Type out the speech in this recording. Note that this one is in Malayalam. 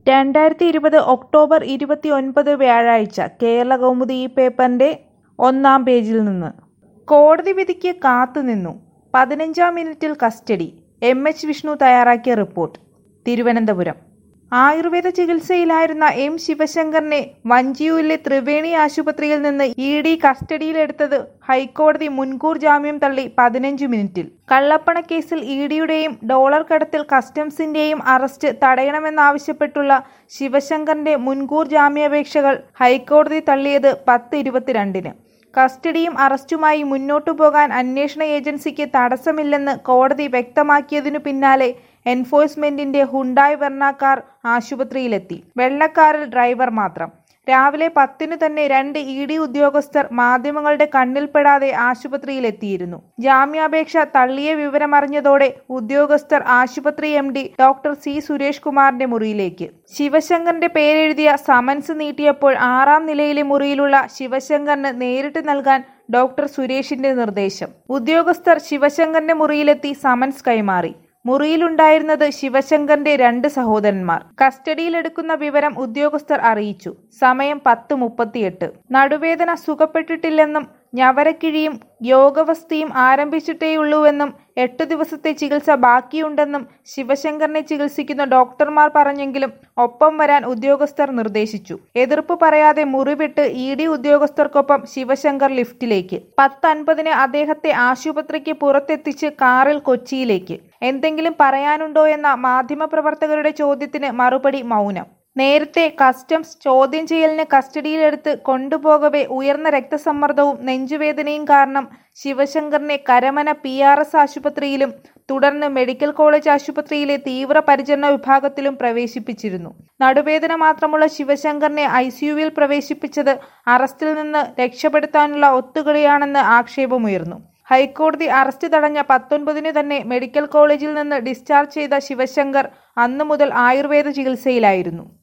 രണ്ടായിരത്തി ഇരുപത് ഒക്ടോബർ ഇരുപത്തിയൊൻപത് വ്യാഴാഴ്ച കേരള കൗമുദി ഈ പേപ്പറിന്റെ ഒന്നാം പേജിൽ നിന്ന് കോടതി വിധിക്ക് കാത്തുനിന്നു പതിനഞ്ചാം മിനിറ്റിൽ കസ്റ്റഡി എം എച്ച് വിഷ്ണു തയ്യാറാക്കിയ റിപ്പോർട്ട് തിരുവനന്തപുരം ആയുർവേദ ചികിത്സയിലായിരുന്ന എം ശിവശങ്കറിനെ വഞ്ചിയൂരിലെ ത്രിവേണി ആശുപത്രിയിൽ നിന്ന് ഇ ഡി കസ്റ്റഡിയിലെടുത്തത് ഹൈക്കോടതി മുൻകൂർ ജാമ്യം തള്ളി പതിനഞ്ച് മിനിറ്റിൽ കള്ളപ്പണക്കേസിൽ ഇ ഡിയുടെയും ഡോളർ കടത്തിൽ കസ്റ്റംസിന്റെയും അറസ്റ്റ് തടയണമെന്നാവശ്യപ്പെട്ടുള്ള ശിവശങ്കറിന്റെ മുൻകൂർ ജാമ്യാപേക്ഷകൾ ഹൈക്കോടതി തള്ളിയത് പത്ത് ഇരുപത്തിരണ്ടിന് കസ്റ്റഡിയും അറസ്റ്റുമായി മുന്നോട്ടു പോകാൻ അന്വേഷണ ഏജൻസിക്ക് തടസ്സമില്ലെന്ന് കോടതി വ്യക്തമാക്കിയതിനു പിന്നാലെ എൻഫോഴ്സ്മെന്റിന്റെ ഹുണ്ടായ് വെർണ കാർ ആശുപത്രിയിലെത്തി വെള്ളക്കാറിൽ ഡ്രൈവർ മാത്രം രാവിലെ പത്തിനു തന്നെ രണ്ട് ഇ ഡി ഉദ്യോഗസ്ഥർ മാധ്യമങ്ങളുടെ കണ്ണിൽപ്പെടാതെ ആശുപത്രിയിലെത്തിയിരുന്നു ജാമ്യാപേക്ഷ തള്ളിയ വിവരമറിഞ്ഞതോടെ ഉദ്യോഗസ്ഥർ ആശുപത്രി M D doctor C Suresh കുമാറിന്റെ മുറിയിലേക്ക് ശിവശങ്കറിന്റെ പേരെഴുതിയ സമൻസ് നീട്ടിയപ്പോൾ ആറാം നിലയിലെ മുറിയിലുള്ള ശിവശങ്കറിന് നേരിട്ട് നൽകാൻ ഡോക്ടർ സുരേഷിന്റെ നിർദ്ദേശം ഉദ്യോഗസ്ഥർ ശിവശങ്കറിന്റെ മുറിയിലെത്തി സമൻസ് കൈമാറി മുറിയിലുണ്ടായിരുന്നത് ശിവശങ്കറിന്റെ രണ്ട് സഹോദരന്മാർ കസ്റ്റഡിയിലെടുക്കുന്ന വിവരം ഉദ്യോഗസ്ഥർ അറിയിച്ചു സമയം പത്ത് മുപ്പത്തിയെട്ട് നടുവേദന സുഖപ്പെട്ടിട്ടില്ലെന്നും ഞവരക്കിഴിയും യോഗവസ്ഥയും ആരംഭിച്ചിട്ടേയുള്ളൂവെന്നും എട്ടു ദിവസത്തെ ചികിത്സ ബാക്കിയുണ്ടെന്നും ശിവശങ്കറിനെ ചികിത്സിക്കുന്ന ഡോക്ടർമാർ പറഞ്ഞെങ്കിലും ഒപ്പം വരാൻ ഉദ്യോഗസ്ഥർ നിർദ്ദേശിച്ചു എതിർപ്പ് പറയാതെ മുറിവിട്ട് ഇ ഡി ഉദ്യോഗസ്ഥർക്കൊപ്പം ശിവശങ്കർ ലിഫ്റ്റിലേക്ക് പത്ത് അൻപതിന് അദ്ദേഹത്തെ ആശുപത്രിക്ക് പുറത്തെത്തിച്ച് കാറിൽ കൊച്ചിയിലേക്ക് എന്തെങ്കിലും പറയാനുണ്ടോ എന്ന മാധ്യമപ്രവർത്തകരുടെ ചോദ്യത്തിന് മറുപടി മൗനം നേരത്തെ കസ്റ്റംസ് ചോദ്യം ചെയ്യലിന് കസ്റ്റഡിയിലെടുത്ത് കൊണ്ടുപോകവെ ഉയർന്ന രക്തസമ്മർദ്ദവും നെഞ്ചുവേദനയും കാരണം ശിവശങ്കറിനെ കരമന പി ആർ എസ് ആശുപത്രിയിലും തുടർന്ന് മെഡിക്കൽ കോളേജ് ആശുപത്രിയിലെ തീവ്രപരിചരണ വിഭാഗത്തിലും പ്രവേശിപ്പിച്ചിരുന്നു നടുവേദന മാത്രമുള്ള ശിവശങ്കറിനെ ഐ സിയുവിൽ പ്രവേശിപ്പിച്ചത് അറസ്റ്റിൽ നിന്ന് രക്ഷപ്പെടുത്താനുള്ള ഒത്തുകളിയാണെന്ന് ആക്ഷേപമുയർന്നു ഹൈക്കോടതി അറസ്റ്റ് തടഞ്ഞ പത്തൊൻപതിന് തന്നെ മെഡിക്കൽ കോളേജിൽ നിന്ന് ഡിസ്ചാർജ് ചെയ്ത ശിവശങ്കർ അന്നു മുതൽ ആയുർവേദ ചികിത്സയിലായിരുന്നു